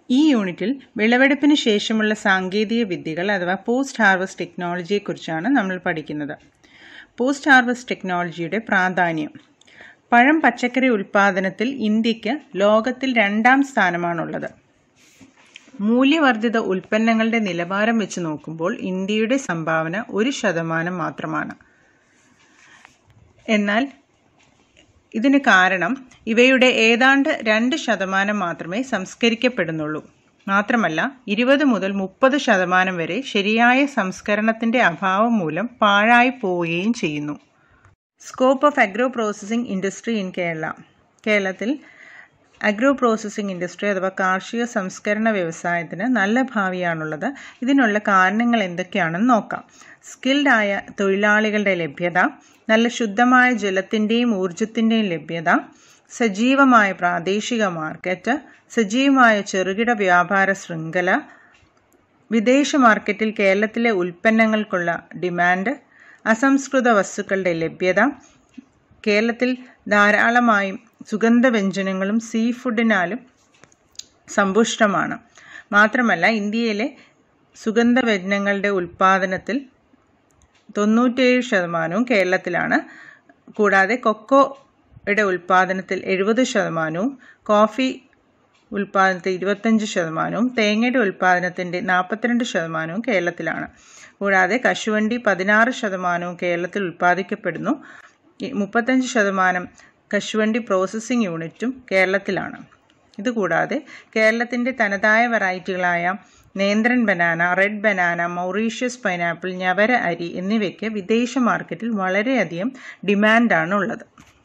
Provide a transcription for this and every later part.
ഈ യൂണിറ്റിൽ വിളവെടുപ്പിന് ശേഷമുള്ള സാങ്കേതിക വിദ്യകൾ അഥവാ പോസ്റ്റ് ഹാർവസ്റ്റ് ടെക്നോളജിയെക്കുറിച്ചാണ് നമ്മൾ പഠിക്കുന്നത് പോസ്റ്റ് ഹാർവസ്റ്റ് ടെക്നോളജിയുടെ പ്രാധാന്യം പഴം പച്ചക്കറി ഉൽപ്പാദനത്തിൽ ഇന്ത്യക്ക് ലോകത്തിൽ രണ്ടാം സ്ഥാനമാണുള്ളത് മൂല്യവർദ്ധിത ഉൽപ്പന്നങ്ങളുടെ നിലവാരം വെച്ച് നോക്കുമ്പോൾ ഇന്ത്യയുടെ സംഭാവന ഒരു ശതമാനം മാത്രമാണ് എന്നാൽ ഇതിന് കാരണം ഇവയുടെ ഏതാണ്ട് രണ്ട് ശതമാനം മാത്രമേ സംസ്കരിക്കപ്പെടുന്നുള്ളൂ മാത്രമല്ല ഇരുപത് മുതൽ മുപ്പത് ശതമാനം വരെ ശരിയായ സംസ്കരണത്തിന്റെ അഭാവം മൂലം പാഴായി പോവുകയും ചെയ്യുന്നു scope of agro processing industry in Kerala കേരളത്തിൽ അഗ്രോ പ്രോസസ്സിംഗ് ഇൻഡസ്ട്രി അഥവാ കാർഷിക സംസ്കരണ വ്യവസായത്തിന് നല്ല ഭാവിയാണുള്ളത് ഇതിനുള്ള കാരണങ്ങൾ എന്തൊക്കെയാണെന്ന് നോക്കാം സ്കിൽഡ് ആയ തൊഴിലാളികളുടെ ലഭ്യത നല്ല ശുദ്ധമായ ജലത്തിൻ്റെയും ഊർജത്തിൻ്റെയും ലഭ്യത സജീവമായ പ്രാദേശിക മാർക്കറ്റ് സജീവമായ ചെറുകിട വ്യാപാര ശൃംഖല വിദേശ മാർക്കറ്റിൽ കേരളത്തിലെ ഉൽപ്പന്നങ്ങൾക്കുള്ള ഡിമാൻഡ് അസംസ്കൃത വസ്തുക്കളുടെ ലഭ്യത കേരളത്തിൽ ധാരാളമായും സുഗന്ധവ്യഞ്ജനങ്ങളും സീ ഫുഡിനാലും സമ്പുഷ്ടമാണ് മാത്രമല്ല ഇന്ത്യയിലെ സുഗന്ധവ്യഞ്ജനങ്ങളുടെ ഉൽപ്പാദനത്തിൽ തൊണ്ണൂറ്റേഴ് ശതമാനവും കേരളത്തിലാണ് കൂടാതെ കൊക്കോയുടെ ഉൽപ്പാദനത്തിൽ എഴുപത് ശതമാനവും കോഫി ഉൽപ്പാദനത്തിൽ ഇരുപത്തഞ്ച് ശതമാനവും തേങ്ങയുടെ ഉൽപ്പാദനത്തിൻ്റെ നാൽപ്പത്തിരണ്ട് ശതമാനവും കേരളത്തിലാണ് കൂടാതെ കശുവണ്ടി പതിനാറ് ശതമാനവും കേരളത്തിൽ ഉൽപ്പാദിക്കപ്പെടുന്നു മുപ്പത്തഞ്ച് ശതമാനം കശുവണ്ടി പ്രോസസ്സിംഗ് യൂണിറ്റും കേരളത്തിലാണ് ഇതുകൂടാതെ കേരളത്തിൻ്റെ തനതായ വെറൈറ്റികളായ Nendran banana red banana Mauritius pineapple Njavara അരി എന്നിവയ്ക്ക് വിദേശ മാർക്കറ്റിൽ വളരെയധികം ഡിമാൻഡാണ് ഉള്ളത്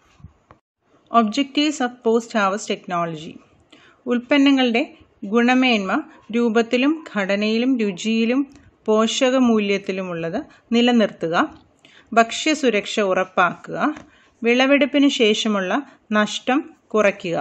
objectives of post harvest technology ഉൽപ്പന്നങ്ങളുടെ ഗുണമേന്മ രൂപത്തിലും ഘടനയിലും രുചിയിലും പോഷകമൂല്യത്തിലുമുള്ളത് നിലനിർത്തുക ഭക്ഷ്യസുരക്ഷ ഉറപ്പാക്കുക വിളവെടുപ്പിന് ശേഷമുള്ള നഷ്ടം കുറയ്ക്കുക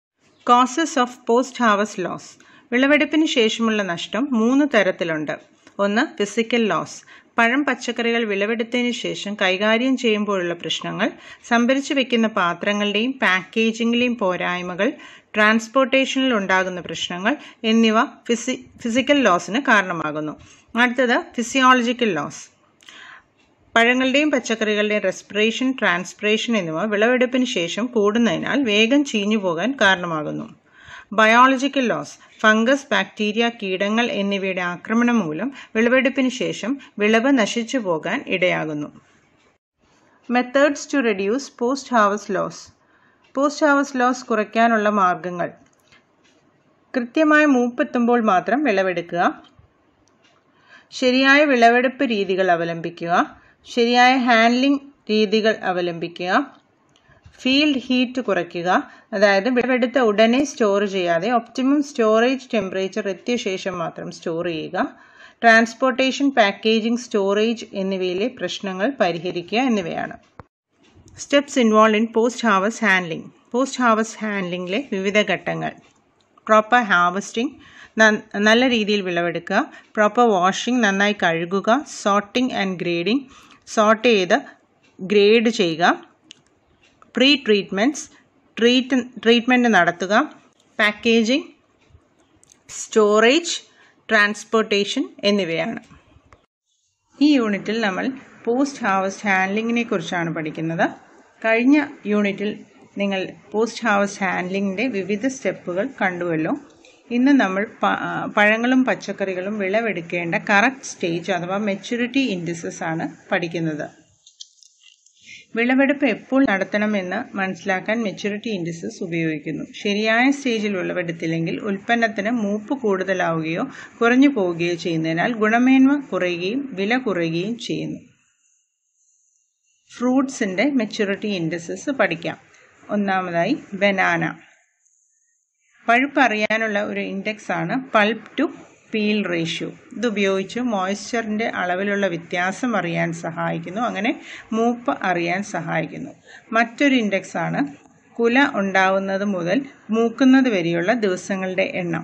causes of post harvest loss വിളവെടുപ്പിന് ശേഷമുള്ള നഷ്ടം മൂന്ന് തരത്തിലുണ്ട് ഒന്ന് ഫിസിക്കൽ ലോസ് പഴം പച്ചക്കറികൾ വിളവെടുത്തതിന് ശേഷം കൈകാര്യം ചെയ്യുമ്പോഴുള്ള പ്രശ്നങ്ങൾ സംഭരിച്ചു വെക്കുന്ന പാത്രങ്ങളുടെയും പാക്കേജിങ്ങിലെയും പോരായ്മകൾ ട്രാൻസ്പോർട്ടേഷനിൽ ഉണ്ടാകുന്ന പ്രശ്നങ്ങൾ എന്നിവ ഫിസി ഫിസിക്കൽ ലോസിന് കാരണമാകുന്നു അടുത്തത് ഫിസിയോളജിക്കൽ ലോസ് പഴങ്ങളുടെയും പച്ചക്കറികളുടെയും റെസ്പിറേഷൻ ട്രാൻസ്പിറേഷൻ എന്നിവ വിളവെടുപ്പിന് ശേഷം കൂടുന്നതിനാൽ വേഗം ചീഞ്ഞു പോകാൻ കാരണമാകുന്നു ബയോളജിക്കൽ ലോസ് ഫംഗസ് ബാക്ടീരിയ കീടങ്ങൾ എന്നിവയുടെ ആക്രമണം മൂലം വിളവെടുപ്പിന് ശേഷം വിളവ് നശിച്ചു പോകാൻ ഇടയാകുന്നു methods to reduce post harvest loss post harvest loss കുറയ്ക്കാനുള്ള മാർഗങ്ങൾ കൃത്യമായ മൂപ്പെത്തുമ്പോൾ മാത്രം വിളവെടുക്കുക ശരിയായ വിളവെടുപ്പ് രീതികൾ അവലംബിക്കുക ശരിയായ ഹാൻഡ്ലിംഗ് രീതികൾ അവലംബിക്കുക ഫീൽഡ് ഹീറ്റ് കുറയ്ക്കുക അതായത് വിളവെടുത്ത ഉടനെ സ്റ്റോർ ചെയ്യാതെ ഒപ്റ്റിമം സ്റ്റോറേജ് ടെമ്പറേച്ചർ എത്തിയ ശേഷം മാത്രം സ്റ്റോർ ചെയ്യുക ട്രാൻസ്പോർട്ടേഷൻ പാക്കേജിംഗ് സ്റ്റോറേജ് എന്നിവയിലെ പ്രശ്നങ്ങൾ പരിഹരിക്കുക എന്നിവയാണ് steps involve in post harvest handling post harvest ഹാൻഡ്ലിംഗിലെ വിവിധ ഘട്ടങ്ങൾ പ്രോപ്പർ ഹാർവസ്റ്റിംഗ് നല്ല രീതിയിൽ വിളവെടുക്കുക പ്രോപ്പർ വാഷിംഗ് നന്നായി കഴുകുക സോർട്ടിംഗ് ആൻഡ് ഗ്രേഡിംഗ് സോർട്ട് ചെയ്ത് ഗ്രേഡ് ചെയ്യുക പ്രീ ട്രീറ്റ്മെൻറ്റ്സ് ട്രീറ്റ് ട്രീറ്റ്മെൻറ്റ് നടത്തുക പാക്കേജിംഗ് സ്റ്റോറേജ് ട്രാൻസ്പോർട്ടേഷൻ എന്നിവയാണ് ഈ യൂണിറ്റിൽ നമ്മൾ പോസ്റ്റ് ഹാർവസ്റ്റ് ഹാൻഡ്ലിങ്ങിനെ കുറിച്ചാണ് പഠിക്കുന്നത് കഴിഞ്ഞ യൂണിറ്റിൽ നിങ്ങൾ പോസ്റ്റ് ഹാർവസ്റ്റ് ഹാൻഡ്ലിങ്ങിൻ്റെ വിവിധ സ്റ്റെപ്പുകൾ കണ്ടുവല്ലോ ഇന്ന് നമ്മൾ പഴങ്ങളും പച്ചക്കറികളും വിളവെടുക്കേണ്ട കറക്റ്റ് സ്റ്റേജ് അഥവാ മെച്യൂരിറ്റി ഇൻഡിസസ് ആണ് പഠിക്കുന്നത് വിളവെടുപ്പ് എപ്പോൾ നടത്തണമെന്ന് മനസ്സിലാക്കാൻ മെച്യൂരിറ്റി ഇൻഡിസസ് ഉപയോഗിക്കുന്നു ശരിയായ സ്റ്റേജിൽ വിളവെടുത്തില്ലെങ്കിൽ ഉൽപ്പന്നത്തിന് മൂപ്പ് കൂടുതലാവുകയോ കുറഞ്ഞു പോവുകയോ ചെയ്യുന്നതിനാൽ ഗുണമേന്മ കുറയുകയും വില കുറയുകയും ചെയ്യുന്നു ഫ്രൂട്ട്സിൻ്റെ മെച്യൂരിറ്റി ഇൻഡിസസ് പഠിക്കാം ഒന്നാമതായി ബനാന പഴുപ്പ് അറിയാനുള്ള ഒരു ഇൻഡെക്സ് ആണ് പൾപ്പ് ടു പീൽ റേഷ്യോ ഇതുപയോഗിച്ച് മോയ്സ്ചറിൻ്റെ അളവിലുള്ള വ്യത്യാസം അറിയാൻ സഹായിക്കുന്നു അങ്ങനെ മൂപ്പ് അറിയാൻ സഹായിക്കുന്നു മറ്റൊരു ഇൻഡെക്സ് ആണ് കുല ഉണ്ടാവുന്നത് മുതൽ മൂക്കുന്നത് വരെയുള്ള ദിവസങ്ങളുടെ എണ്ണം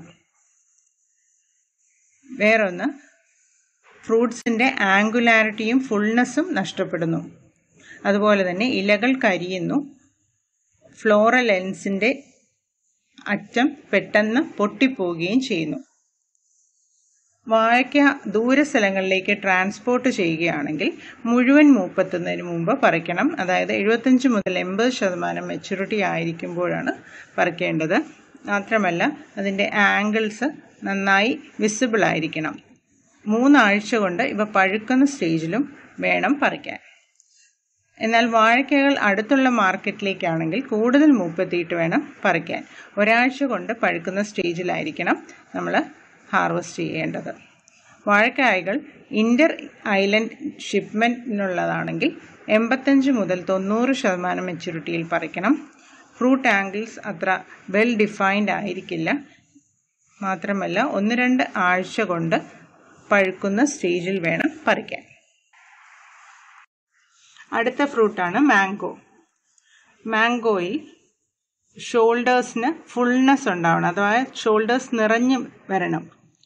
വേറൊന്ന് ഫ്രൂട്ട്സിൻ്റെ ആംഗുലാരിറ്റിയും ഫുൾനെസ്സും നഷ്ടപ്പെടുന്നു അതുപോലെ തന്നെ ഇലകൾ കരിയുന്നു ഫ്ലോറൽ ലെൻസിൻ്റെ അറ്റം പെട്ടെന്ന് പൊട്ടിപ്പോവുകയും ചെയ്യുന്നു വാഴയ്ക്ക ദൂര സ്ഥലങ്ങളിലേക്ക് ട്രാൻസ്പോർട്ട് ചെയ്യുകയാണെങ്കിൽ മുഴുവൻ മൂപ്പെത്തുന്നതിന് മുമ്പ് പറിക്കണം അതായത് എഴുപത്തഞ്ച് മുതൽ എൺപത് ശതമാനം മെച്യൂരിറ്റി ആയിരിക്കുമ്പോഴാണ് പറിക്കേണ്ടത് മാത്രമല്ല അതിൻ്റെ ആംഗിൾസ് നന്നായി വിസിബിൾ ആയിരിക്കണം മൂന്നാഴ്ച കൊണ്ട് ഇവ പഴുക്കുന്ന സ്റ്റേജിലും വേണം പറിക്കാൻ എന്നാൽ വാഴയ്ക്കകൾ അടുത്തുള്ള മാർക്കറ്റിലേക്കാണെങ്കിൽ കൂടുതൽ മൂപ്പെത്തിയിട്ട് വേണം പറിക്കാൻ ഒരാഴ്ച കൊണ്ട് പഴുക്കുന്ന സ്റ്റേജിലായിരിക്കണം നമ്മൾ ഹാർവസ്റ്റ് ചെയ്യേണ്ടത് വാഴക്കായകൾ ഇൻ്റർ ഐലൻഡ് ഷിപ്മെൻറ്റിനുള്ളതാണെങ്കിൽ എൺപത്തഞ്ച് മുതൽ തൊണ്ണൂറ് ശതമാനം മെച്യൂരിറ്റിയിൽ പറിക്കണം ഫ്രൂട്ട് ആംഗിൾസ് അത്ര വെൽ ഡിഫൈൻഡ് ആയിരിക്കില്ല മാത്രമല്ല ഒന്ന് രണ്ട് ആഴ്ച കൊണ്ട് പഴുക്കുന്ന സ്റ്റേജിൽ വേണം പറിക്കാൻ അടുത്ത ഫ്രൂട്ടാണ് മാംഗോ മാംഗോയിൽ ഷോൾഡേഴ്സിന് ഫുൾനെസ് ഉണ്ടാവണം അഥവാ ഷോൾഡേഴ്സ് നിറഞ്ഞു വരണം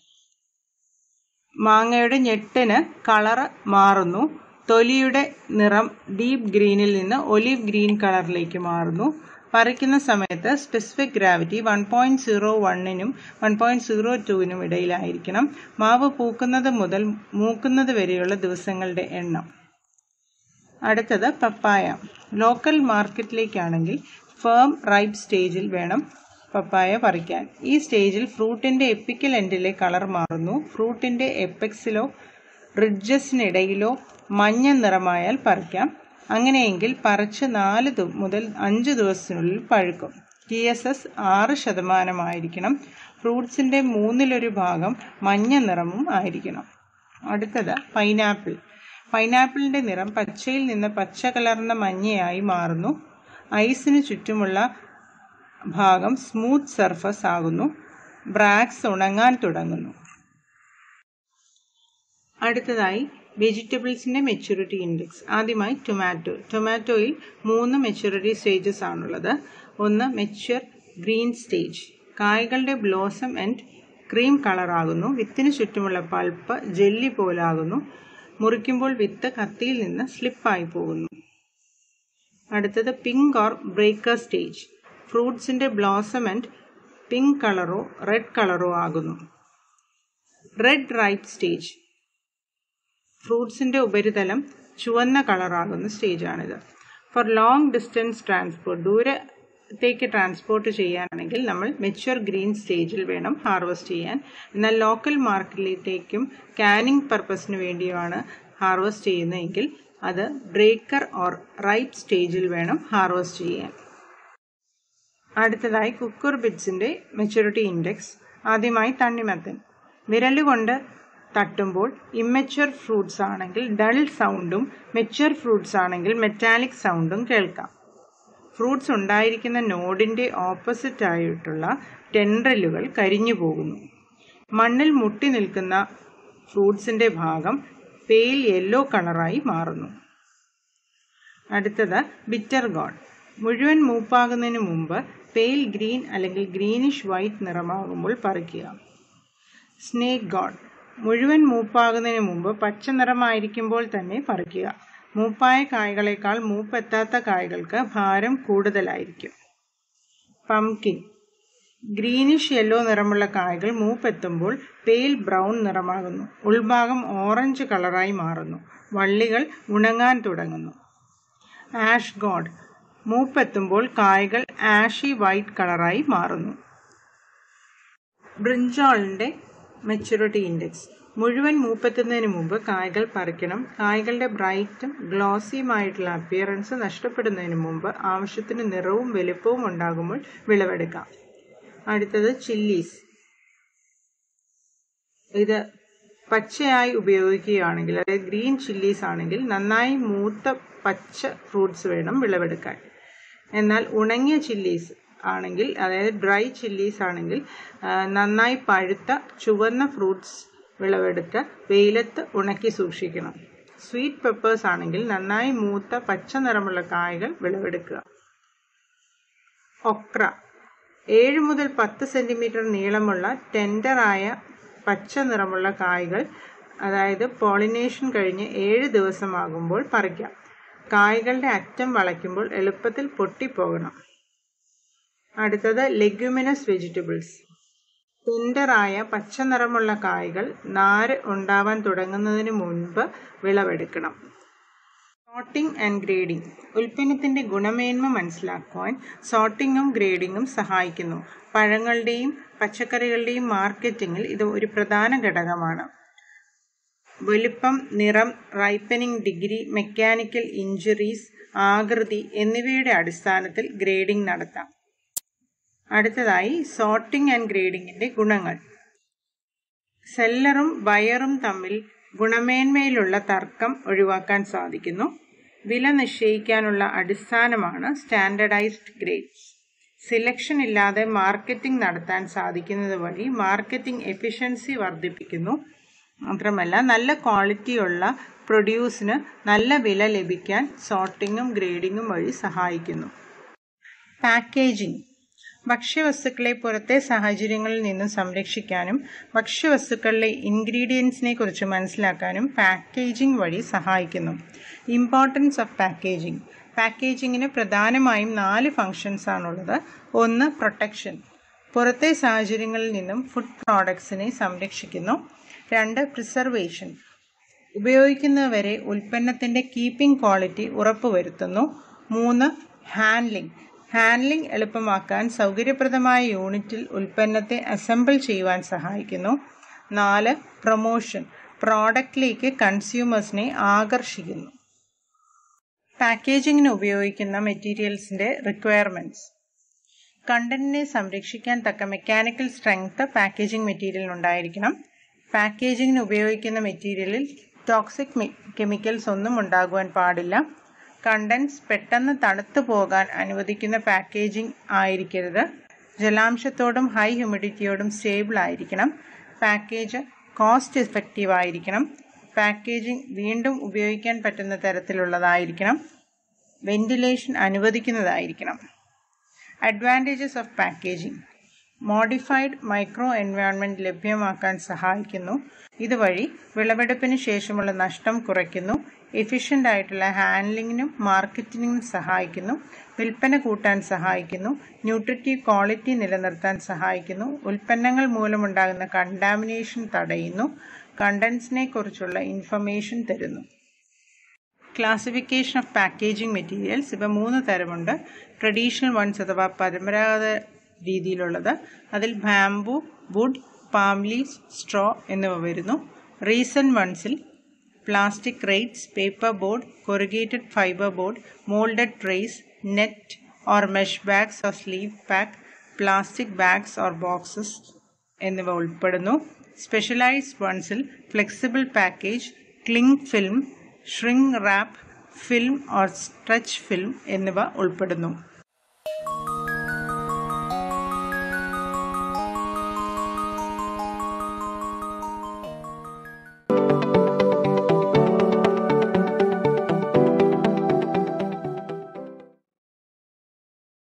മാങ്ങയുടെ ഞെട്ടിന് കളറ് മാറുന്നു തൊലിയുടെ നിറം ഡീപ്പ് ഗ്രീനിൽ നിന്ന് ഒലിവ് ഗ്രീൻ കളറിലേക്ക് മാറുന്നു പറിക്കുന്ന സമയത്ത് specific gravity one point zero വണ്ണിനും വൺ പോയിന്റ് സീറോ ടുവിനും ഇടയിലായിരിക്കണം മാവ് പൂക്കുന്നത് മുതൽ മൂക്കുന്നത് വരെയുള്ള ദിവസങ്ങളുടെ എണ്ണം അടുത്തത് പപ്പായ ലോക്കൽ മാർക്കറ്റിലേക്കാണെങ്കിൽ ഫേം റൈപ്പ് സ്റ്റേജിൽ വേണം പപ്പായ പറിക്കാൻ ഈ സ്റ്റേജിൽ ഫ്രൂട്ടിൻ്റെ എപ്പിക്കൽ എൻഡിലെ കളർ മാറുന്നു ഫ്രൂട്ടിൻ്റെ എപ്പെക്സിലോ റിഡ്ജസിനിടയിലോ മഞ്ഞ നിറമായാൽ പറിക്കാം അങ്ങനെയെങ്കിൽ പറിച്ച് നാല് മുതൽ അഞ്ച് ദിവസത്തിനുള്ളിൽ പഴുക്കും ടി എസ് എസ് ആറ് ശതമാനമായിരിക്കണം ഫ്രൂട്ട്സിൻ്റെ മൂന്നിലൊരു ഭാഗം മഞ്ഞ നിറമും ആയിരിക്കണം അടുത്തത് പൈനാപ്പിൾ പൈനാപ്പിളിൻ്റെ നിറം പച്ചയിൽ നിന്ന് പച്ച കലർന്ന മഞ്ഞയായി മാറുന്നു ഐസിന് ചുറ്റുമുള്ള ഭാഗം സ്മൂത്ത് സർഫസ് ആകുന്നു ബ്രാക്സ് ഉണങ്ങാൻ തുടങ്ങുന്നു അടുത്തതായി വെജിറ്റബിൾസിൻ്റെ മെച്യൂരിറ്റി ഇൻഡെക്സ് ആദ്യമായി ടൊമാറ്റോ ടൊമാറ്റോയിൽ മൂന്ന് മെച്യൂരിറ്റി സ്റ്റേജസ് ആണുള്ളത് ഒന്ന് മെച്യൂർ ഗ്രീൻ സ്റ്റേജ് കായ്കളുടെ ബ്ലോസം ആൻഡ് ക്രീം കളറാകുന്നു വിത്തിന് ചുറ്റുമുള്ള പൾപ്പ് ജെല്ലി പോലാകുന്നു മുറിക്കുമ്പോൾ വിത്ത് കത്തിയിൽ നിന്ന് സ്ലിപ്പായി പോകുന്നു അടുത്തത് പിങ്ക് ഓർ ബ്രേക്കർ സ്റ്റേജ് ഫ്രൂട്ട്സിൻ്റെ ബ്ലോസം ആൻഡ് പിങ്ക് കളറോ റെഡ് കളറോ ആകുന്നു റെഡ് റൈപ്പ് സ്റ്റേജ് ഫ്രൂട്ട്സിൻ്റെ ഉപരിതലം ചുവന്ന കളറാകുന്ന സ്റ്റേജാണിത് ഫോർ ലോങ് ഡിസ്റ്റൻസ് ട്രാൻസ്പോർട്ട് ദൂരത്തേക്ക് ട്രാൻസ്പോർട്ട് ചെയ്യാനാണെങ്കിൽ നമ്മൾ മെച്യൂർ ഗ്രീൻ സ്റ്റേജിൽ വേണം ഹാർവസ്റ്റ് ചെയ്യാൻ എന്നാൽ ലോക്കൽ മാർക്കറ്റിലേക്കും കാനിങ് പർപ്പസിന് വേണ്ടിയുമാണ് ഹാർവസ്റ്റ് ചെയ്യുന്നതെങ്കിൽ അത് ബ്രേക്കർ ഓർ റൈപ്പ് സ്റ്റേജിൽ വേണം ഹാർവസ്റ്റ് ചെയ്യാൻ അടുത്തതായി കുക്കർ ബിറ്റ്സിൻ്റെ മെച്യൂരിറ്റി ഇൻഡെക്സ് ആദ്യമായി തണ്ണിമത്തൻ വിരലുകൊണ്ട് തട്ടുമ്പോൾ ഇമ്മച്വർ ഫ്രൂട്ട്സ് ആണെങ്കിൽ ഡൾ സൗണ്ടും മെച്വർ ഫ്രൂട്ട്സ് ആണെങ്കിൽ മെറ്റാലിക് സൗണ്ടും കേൾക്കാം ഫ്രൂട്ട്സ് ഉണ്ടായിരിക്കുന്ന നോഡിൻ്റെ ഓപ്പോസിറ്റ് ആയിട്ടുള്ള ടെൻഡ്രലുകൾ കരിഞ്ഞു പോകുന്നു മണ്ണിൽ മുട്ടി നിൽക്കുന്ന ഫ്രൂട്ട്സിൻ്റെ ഭാഗം പെയിൽ യെല്ലോ കളറായി മാറുന്നു അടുത്തത് ബിറ്റർ ഗോഡ് മുഴുവൻ മൂപ്പാകുന്നതിന് മുമ്പ് പെയിൽ ഗ്രീൻ അല്ലെങ്കിൽ ഗ്രീനിഷ് വൈറ്റ് നിറമാകുമ്പോൾ പറിക്കുക സ്നേക്ക് ഗോഡ് മുഴുവൻ മൂപ്പാകുന്നതിന് മുമ്പ് പച്ച നിറമായിരിക്കുമ്പോൾ തന്നെ പറിക്കുക മൂപ്പായ കായ്കളേക്കാൾ മൂപ്പെത്താത്ത കായ്കൾക്ക് ഭാരം കൂടുതലായിരിക്കും പംകിൻ ഗ്രീനിഷ് യെല്ലോ നിറമുള്ള കായ്കൾ മൂപ്പെത്തുമ്പോൾ പെയിൽ ബ്രൗൺ നിറമാകുന്നു ഉൾഭാഗം ഓറഞ്ച് കളറായി മാറുന്നു വള്ളികൾ ഉണങ്ങാൻ തുടങ്ങുന്നു ആഷ് ഗോഡ് മൂപ്പെത്തുമ്പോൾ കായ്കൾ ആഷി വൈറ്റ് കളറായി മാറുന്നു ബ്രിഞ്ചോളിൻ്റെ മെച്യൂരിറ്റി ഇൻഡെക്സ് മുഴുവൻ മൂപ്പെത്തുന്നതിന് മുമ്പ് കായ്കൾ പറിക്കണം കായ്കളുടെ ബ്രൈറ്റും ഗ്ലോസിയുമായിട്ടുള്ള അപ്പിയറൻസ് നഷ്ടപ്പെടുന്നതിന് മുമ്പ് ആവശ്യത്തിന് നിറവും വലുപ്പവും ഉണ്ടാകുമ്പോൾ വിളവെടുക്കാം അടുത്തത് ചില്ലീസ് ഇത് പച്ചയായി ഉപയോഗിക്കുകയാണെങ്കിൽ അതായത് ഗ്രീൻ ചില്ലീസ് ആണെങ്കിൽ നന്നായി മൂത്ത പച്ച ഫ്രൂട്ട്സ് വേണം വിളവെടുക്കാൻ എന്നാൽ ഉണങ്ങിയ ചില്ലീസ് ആണെങ്കിൽ അതായത് ഡ്രൈ ചില്ലീസ് ആണെങ്കിൽ നന്നായി പഴുത്ത ചുവന്ന ഫ്രൂട്ട്സ് വിളവെടുത്ത് വെയിലത്ത് ഉണക്കി സൂക്ഷിക്കണം സ്വീറ്റ് പെപ്പേഴ്സ് ആണെങ്കിൽ നന്നായി മൂത്ത പച്ച നിറമുള്ള കായകൾ വിളവെടുക്കുക ഒക്ര ഏഴ് മുതൽ പത്ത് സെൻറ്റിമീറ്റർ നീളമുള്ള ടെൻഡറായ പച്ച നിറമുള്ള കായ്കൾ അതായത് പോളിനേഷൻ കഴിഞ്ഞ് ഏഴ് ദിവസമാകുമ്പോൾ പറിക്കാം കായ്കളുടെ അറ്റം വളയ്ക്കുമ്പോൾ എളുപ്പത്തിൽ പൊട്ടിപ്പോകണം അടുത്തത് ലെഗ്യുമിനസ് വെജിറ്റബിൾസ് ടെൻഡറായ പച്ച നിറമുള്ള കായ്കൾ നാര് ഉണ്ടാവാൻ തുടങ്ങുന്നതിന് മുൻപ് വിളവെടുക്കണം സോർട്ടിംഗ് ആൻഡ് ഗ്രേഡിംഗ് ഉൽപ്പന്നത്തിന്റെ ഗുണമേന്മ മനസ്സിലാക്കുവാൻ സോർട്ടിങ്ങും ഗ്രേഡിങ്ങും സഹായിക്കുന്നു പഴങ്ങളുടെയും പച്ചക്കറികളുടെയും മാർക്കറ്റിംഗിൽ ഇത് ഒരു പ്രധാന ഘടകമാണ് വലുപ്പം നിറം റൈപ്പനിങ് ഡിഗ്രി മെക്കാനിക്കൽ ഇഞ്ചുറീസ് ആകൃതി എന്നിവയുടെ അടിസ്ഥാനത്തിൽ ഗ്രേഡിംഗ് നടത്താം അടുത്തതായി സോർട്ടിംഗ് ആൻഡ് ഗ്രേഡിംഗിന്റെ ഗുണങ്ങൾ സെല്ലറും ബയറും തമ്മിൽ ഗുണമേന്മയിലുള്ള തർക്കം ഒഴിവാക്കാൻ സാധിക്കുന്നു വില നിശ്ചയിക്കാനുള്ള അടിസ്ഥാനമാണ് സ്റ്റാൻഡർഡൈസ്ഡ് ഗ്രേഡ്സ് സിലക്ഷൻ ഇല്ലാതെ മാർക്കറ്റിംഗ് നടത്താൻ സാധിക്കുന്നത് വഴി മാർക്കറ്റിംഗ് എഫിഷ്യൻസി വർദ്ധിപ്പിക്കുന്നു മാത്രമല്ല നല്ല ക്വാളിറ്റിയുള്ള പ്രൊഡ്യൂസിന് നല്ല വില ലഭിക്കാൻ സോർട്ടിങ്ങും ഗ്രേഡിങ്ങും വഴി സഹായിക്കുന്നു പാക്കേജിംഗ് ഭക്ഷ്യവസ്തുക്കളെ പുറത്തെ സാഹചര്യങ്ങളിൽ നിന്നും സംരക്ഷിക്കാനും ഭക്ഷ്യവസ്തുക്കളിലെ ഇൻഗ്രീഡിയൻസിനെ കുറിച്ച് മനസ്സിലാക്കാനും പാക്കേജിംഗ് വഴി സഹായിക്കുന്നു ഇമ്പോർട്ടൻസ് ഓഫ് പാക്കേജിംഗ് പാക്കേജിങ്ങിന് പ്രധാനമായും നാല് ഫങ്ഷൻസ് ആണുള്ളത് ഒന്ന് പ്രൊട്ടക്ഷൻ പുറത്തെ സാഹചര്യങ്ങളിൽ നിന്നും ഫുഡ് പ്രോഡക്ട്സിനെ സംരക്ഷിക്കുന്നു രണ്ട് പ്രിസർവേഷൻ ഉപയോഗിക്കുന്നവരെ ഉൽപ്പന്നത്തിന്റെ കീപ്പിംഗ് ക്വാളിറ്റി ഉറപ്പുവരുത്തുന്നു മൂന്ന് ഹാൻഡ്ലിംഗ് ഹാൻഡ്ലിംഗ് എളുപ്പമാക്കാൻ സൗകര്യപ്രദമായ യൂണിറ്റിൽ ഉൽപ്പന്നത്തെ അസംബിൾ ചെയ്യുവാൻ സഹായിക്കുന്നു നാല് പ്രൊമോഷൻ പ്രോഡക്റ്റിലേക്ക് കൺസ്യൂമേഴ്സിനെ ആകർഷിക്കുന്നു പാക്കേജിങ്ങിന് ഉപയോഗിക്കുന്ന മെറ്റീരിയൽസിന്റെ റിക്വയർമെന്റ്സ് കണ്ടന്റിനെ സംരക്ഷിക്കാൻ തക്ക മെക്കാനിക്കൽ സ്ട്രെങ്ത് പാക്കേജിംഗ് മെറ്റീരിയൽ ഉണ്ടായിരിക്കണം പാക്കേജിങ്ങിന് ഉപയോഗിക്കുന്ന മെറ്റീരിയലിൽ ടോക്സിക് കെമിക്കൽസ് ഒന്നും ഉണ്ടാകുവാൻ പാടില്ല കണ്ടൻസ് പെട്ടെന്ന് തണുത്തു പോകാൻ അനുവദിക്കുന്ന പാക്കേജിംഗ് ആയിരിക്കരുത് ജലാംശത്തോടും ഹൈ ഹ്യൂമിഡിറ്റിയോടും സ്റ്റേബിൾ ആയിരിക്കണം പാക്കേജ് കോസ്റ്റ് എഫക്റ്റീവ് ആയിരിക്കണം പാക്കേജിംഗ് വീണ്ടും ഉപയോഗിക്കാൻ പറ്റുന്ന തരത്തിലുള്ളതായിരിക്കണം വെന്റിലേഷൻ അനുവദിക്കുന്നതായിരിക്കണം advantages of packaging modified micro environment ലഭ്യമാക്കാൻ സഹായിക്കുന്നു ഇതുവഴി വിളവെടുപ്പിന് ശേഷമുള്ള നഷ്ടം കുറയ്ക്കുന്നു എഫിഷ്യൻ്റ് ആയിട്ടുള്ള ഹാൻഡ്ലിങ്ങിനും മാർക്കറ്റിങ്ങിനും സഹായിക്കുന്നു വിൽപ്പന കൂട്ടാൻ സഹായിക്കുന്നു ന്യൂട്രിറ്റീവ് ക്വാളിറ്റി നിലനിർത്താൻ സഹായിക്കുന്നു ഉൽപ്പന്നങ്ങൾ മൂലമുണ്ടാകുന്ന കണ്ടാമിനേഷൻ തടയുന്നു കണ്ടൻസിനെ കുറിച്ചുള്ള ഇൻഫർമേഷൻ തരുന്നു ക്ലാസിഫിക്കേഷൻ ഓഫ് പാക്കേജിംഗ് മെറ്റീരിയൽസ് ഇവ മൂന്ന് തരമുണ്ട് ട്രഡീഷണൽ വൺസ് അഥവാ പരമ്പരാഗത രീതിയിലുള്ളത് അതിൽ bamboo wood palm leaves straw എന്നിവ വരുന്നു റീസെൻറ്റ് വൺസിൽ plastic crates paper board corrugated fibre board moulded trays net or mesh bags or sleeve pack plastic bags or boxes എന്നിവ ഉൾപ്പെടുന്നു സ്പെഷ്യലൈസ്ഡ് വൺസിൽ flexible package cling film shrink wrap film or stretch film എന്നിവ ഉൾപ്പെടുന്നു